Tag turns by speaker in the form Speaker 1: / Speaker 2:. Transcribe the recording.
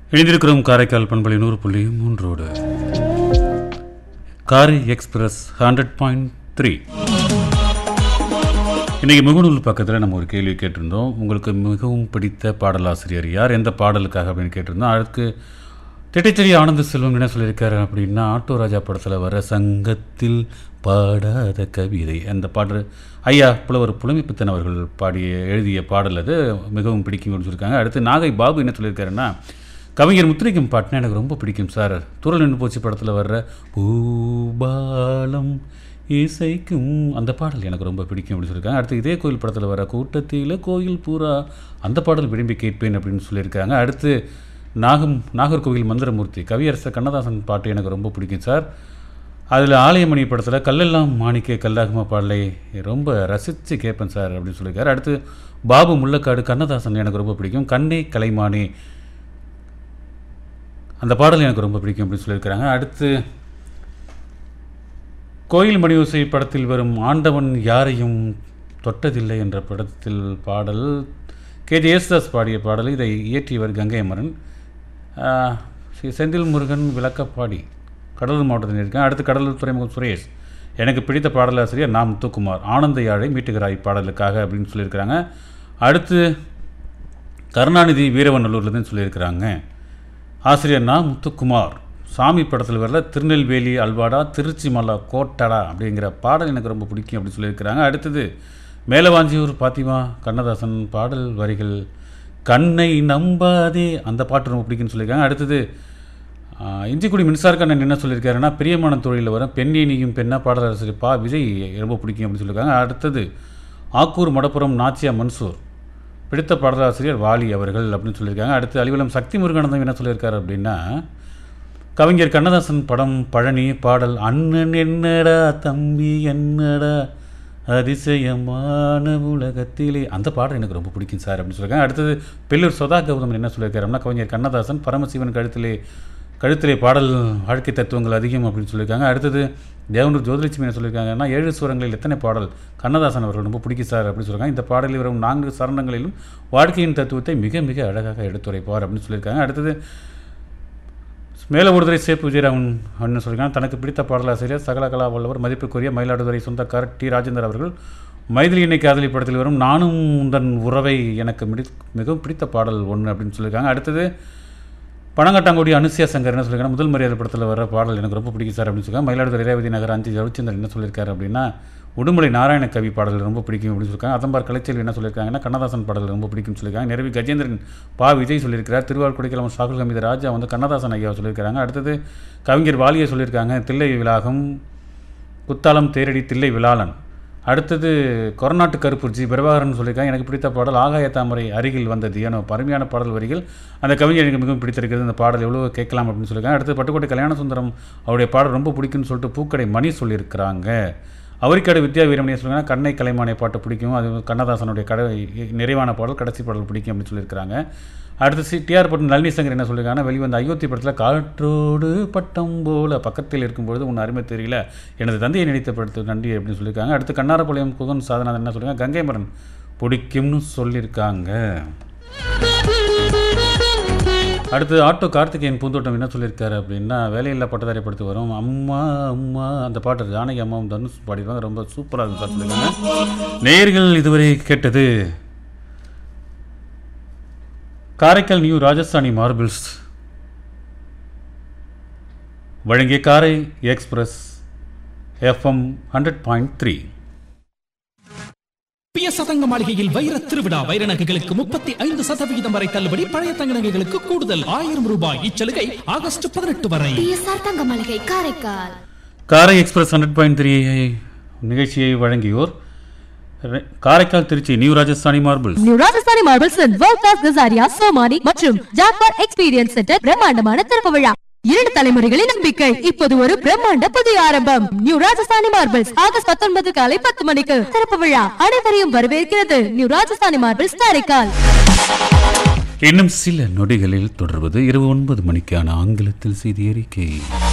Speaker 1: இணைந்திருக்கிறோம் காரைக்கால் பண்பலை நூறு புள்ளி மூன்றோடு காரை எக்ஸ்பிரஸ் ஹண்ட்ரட் பாயிண்ட் த்ரீ இன்றைக்கி முகநூல் பக்கத்தில் நம்ம ஒரு கேள்வி கேட்டிருந்தோம் உங்களுக்கு மிகவும் பிடித்த பாடலாசிரியர் யார் எந்த பாடலுக்காக அப்படின்னு கேட்டிருந்தோம் அதுக்கு திட்டச்சேரி ஆனந்த செல்வம் என்ன சொல்லியிருக்காரு அப்படின்னா ஆட்டோ ராஜா படத்தில் வர சங்கத்தில் பாடாத கவிதை அந்த பாடல் ஐயா புலவர் புலமைப்பித்தன் அவர்கள் பாடிய எழுதிய பாடல் அது மிகவும் பிடிக்கும் அப்படின்னு சொல்லியிருக்காங்க அடுத்து நாகை பாபு என்ன சொல்லியிருக்காருன்னா கவிஞர் முத்துரைக்கும் பாட்டுனா எனக்கு ரொம்ப பிடிக்கும் சார் துரல் நின்று போச்சு படத்தில் வர்ற பூபாலம் இசைக்கும் அந்த பாடல் எனக்கு ரொம்ப பிடிக்கும் அப்படின்னு சொல்லியிருக்காங்க அடுத்து இதே கோயில் படத்தில் வர கூட்டத்தில் கோயில் பூரா அந்த பாடல் விரும்பி கேட்பேன் அப்படின்னு சொல்லியிருக்காங்க அடுத்து நாகம் நாகர்கோவில் மந்திரமூர்த்தி கவியரசர் கண்ணதாசன் பாட்டு எனக்கு ரொம்ப பிடிக்கும் சார் அதில் ஆலயமணி படத்தில் கல்லெல்லாம் மாணிக்க கல்லாகுமா பாடலை ரொம்ப ரசித்து கேட்பேன் சார் அப்படின்னு சொல்லியிருக்காரு அடுத்து பாபு முள்ளக்காடு கண்ணதாசன் எனக்கு ரொம்ப பிடிக்கும் கண்ணே கலைமானே அந்த பாடல் எனக்கு ரொம்ப பிடிக்கும் அப்படின்னு சொல்லியிருக்கிறாங்க அடுத்து கோயில் மணியோசை படத்தில் வரும் ஆண்டவன் யாரையும் தொட்டதில்லை என்ற படத்தில் பாடல் கே ஜே யேசுதாஸ் பாடிய பாடல் இதை இயற்றியவர் கங்கை அமரன் ஆஹ், ஸ்ரீ செந்தில் முருகன் விளக்கப்பாடி கடலூர் மாவட்டத்தில் இருக்கேன் அடுத்து கடலூர் துறைமுகம் சுரேஷ் எனக்கு பிடித்த பாடலாசிரியர் நாம் முத்துக்குமார் ஆனந்த யாழை மீட்டுகிறாய் பாடலுக்காக அப்படின்னு சொல்லியிருக்கிறாங்க அடுத்து கருணாநிதி வீரவநல்லூர்லேருந்து சொல்லியிருக்கிறாங்க ஆசிரியர் நா முத்துக்குமார் சாமி படத்தில் வரல திருநெல்வேலி அல்வாடா திருச்சி மலா கோட்டடா அப்படிங்கிற பாடல் எனக்கு ரொம்ப பிடிக்கும் அப்படின்னு சொல்லியிருக்கிறாங்க அடுத்தது மேலவாஞ்சியூர் பாத்திமா கண்ணதாசன் பாடல் வரிகள் கண்ணை நம்பாதே அந்த பாட்டு ரொம்ப பிடிக்கும்னு சொல்லியிருக்காங்க அடுத்தது ஆஹ், இஞ்சிக்குடி மின்சார கண்ணன் என்ன சொல்லியிருக்காருன்னா பிரியமான தொழிலில் வர பெண்ணே நீயும் பெண்ணா பாடலாசிரியர் பா விஜய் ரொம்ப பிடிக்கும் அப்படின்னு சொல்லியிருக்காங்க அடுத்தது ஆக்கூர் மடப்புறம் நாச்சியா மன்சூர் பிடித்த பாடலாசிரியர் வாலி அவர்கள் அப்படின்னு சொல்லியிருக்காங்க அடுத்து அலிவலம் சக்தி முருகானந்தம் என்ன சொல்லியிருக்காரு அப்படின்னா கவிஞர் கண்ணதாசன் படம் பழனி பாடல் அண்ணன் என்னடா தம்பி என்னடா அதிசயமான உலகத்திலே அந்த பாடல் எனக்கு ரொம்ப பிடிக்கும் சார் அப்படின்னு சொல்லியிருக்காங்க அடுத்தது பெல்லூர் சொதா கௌதமன் என்ன சொல்லியிருக்காருன்னா கவிஞர் கண்ணதாசன் பரமசிவன் கழுத்திலே கழுத்திலே பாடல் வாழ்க்கை தத்துவங்கள் அதிகம் அப்படின்னு சொல்லியிருக்காங்க அடுத்தது தேவனூர் ஜோதிலட்சுமி என்ன சொல்லியிருக்காங்கன்னா ஏழு சுரங்களில் எத்தனை பாடல் கண்ணதாசன் அவர்கள் ரொம்ப பிடிக்கும் சார் அப்படின்னு சொல்லியிருக்காங்க இந்த பாடலில் வரும் நான்கு சரணங்களிலும் வாழ்க்கையின் தத்துவத்தை மிக மிக அழகாக எடுத்துரைப்பார் அப்படின்னு சொல்லியிருக்காங்க அடுத்தது மேலவூர்துறை சேப்பு விஜயராமன் அப்படின்னு சொல்லியிருக்காங்க தனக்கு பிடித்த பாடலாசிரியர் சகல கலா வல்லவர் மதிப்புக்குரிய மயிலாடுதுறை சொந்தக்காரர் டி ராஜேந்தர் அவர்கள் மைதிலி என்னை காதலி படத்தில் வரும் நானும் உந்தன் உறவை எனக்கு மிடி மிகவும் பிடித்த பாடல் ஒன்று அப்படின்னு சொல்லியிருக்காங்க அடுத்தது பனங்கட்டாங்குடி அனுசியா சங்கர் என்ன சொல்லியிருக்காங்க முதல் மரியாதை படத்தில் வர பாடல் எனக்கு ரொம்ப பிடிக்கும் சார் அப்படின்னு சொல்லியிருக்காங்க மயிலாடுதுறை ரேவதி நகர் அஞ்சு ரவிச்சந்திரன் என்ன சொல்லியிருக்காரு அப்படின்னா உடுமலை நாராயண கவி பாடல் ரொம்ப பிடிக்கும் அப்படின்னு சொல்லியிருக்காங்க அதம்பார் கலைச்செல்வி என்ன சொல்லியிருக்காங்கன்னா கண்ணதாசன் பாடல் ரொம்ப பிடிக்கும்னு சொல்லியிருக்காங்க நிறவி கஜேந்திரன் பா விஜய் சொல்லியிருக்கிறார் திருவாரூர் கொடைக்கிழமை சாகுல் ஹமீது ராஜா வந்து கண்ணதாசன் ஐயா சொல்லியிருக்காங்க அடுத்தது கவிஞர் வாலியை சொல்லியிருக்காங்க தில்லை விலாகம் குத்தாலம் தேரடி தில்லை விலாளன் அடுத்தது கொரநாட்டு கருப்பூர் ஜி பிரபாகரன் சொல்லியிருக்காங்க எனக்கு பிடித்த பாடல் ஆகாய தாமரை அருகில் வந்தது ஏன்னா அருமையான பாடல் வரிகள் அந்த கவிஞர் எனக்கு மிகவும் பிடித்திருக்கிறது அந்த பாடல் எவ்வளோ கேட்கலாம் அப்படின்னு சொல்லியிருக்காங்க அடுத்து பட்டுக்கோட்டை கல்யாண சுந்தரம் அவருடைய பாடல் ரொம்ப பிடிக்கும்னு சொல்லிட்டு பூக்கடை மணி சொல்லியிருக்கிறாங்க அவரிக்காடு வித்யா வீரமணியை சொல்லுங்கன்னா கண்ணை கலைமானை பாட்டு பிடிக்கும் அது கண்ணதாசனுடைய கடை நிறைவான பாடல் கடைசி பாடல் பிடிக்கும் அப்படின்னு சொல்லியிருக்கிறாங்க அடுத்து சி டிஆர் பட்டன் நளினி சங்கர் என்ன சொல்லியிருக்காங்கன்னா வெளிவந்த அயோத்தி படத்தில் காற்றோடு பட்டம் போல பக்கத்தில் இருக்கும்பொழுது உன் அருமை தெரியல எனது தந்தையை நினைத்த படத்து நன்றி அப்படின்னு சொல்லியிருக்காங்க அடுத்து கண்ணாரப்பாளையம் குகன் சாதனாதன் என்ன சொல்லியிருக்காங்க கங்கை மரன் பிடிக்கும்னு சொல்லியிருக்காங்க அடுத்து ஆட்டோ கார்த்திகேயன் பூந்தோட்டம் என்ன சொல்லியிருக்காரு அப்படின்னா வேலையில்லா பட்டதாரி படுத்து வரும் அம்மா அம்மா அந்த பாட்டு ஜானகி அம்மாவும் தனுஷ் பாடிடுவாங்க ரொம்ப சூப்பராக இருக்கும் சார் சொல்லியிருக்காங்க நேயர்கள் இதுவரை கேட்டது காரைக்கால் நியூ ராஜஸ்தானி மார்பிள்ஸ் வழங்கிய Karai express FM hundred point three
Speaker 2: பிய சதங்க மாளிகையில் வைர திருவிழா வைர நகைகளுக்கு முப்பத்தி ஐந்து சதவிகிதம் வரை தள்ளுபடி பழைய தங்க நகைகளுக்கு கூடுதல் ஆயிரம் ரூபாய் இச்சலுகை ஆகஸ்ட் பதினெட்டு வரை
Speaker 3: பிஎஸ்ஆர் தங்க மளிகை காரைக்கால்
Speaker 1: காரை எக்ஸ்பிரஸ் ஹண்ட்ரட் பாயிண்ட் த்ரீ நிகழ்ச்சியை வழங்கியோர் ரெ- Karaikal Trichy new Rajasthani marbles
Speaker 4: new Rajasthani marbles world class Kajaria Somany மற்றும் ஜாக்வார் எக்ஸ்பீரியன்ஸ் சென்டர் பிரம்மாண்டமான திறப்பு விழா இரண்டு தலைமுறைகளின் நம்பிக்கை இப்போது ஒரு பிரம்மாண்ட புதிய ஆரம்பம் நியூ ராஜஸ்தானி மார்பிள்ஸ் ஆகஸ்ட் பத்தொன்பது காலை பத்து மணிக்கு திறப்பு விழா அனைவரையும் வரவேற்கிறது நியூ ராஜஸ்தானி மார்பிள்ஸ் காரைக்கால்
Speaker 1: இன்னும் சில நொடிகளில் தொடர்வது இரவு ஒன்பது மணிக்கான ஆங்கிலத்தில் செய்தி அறிக்கை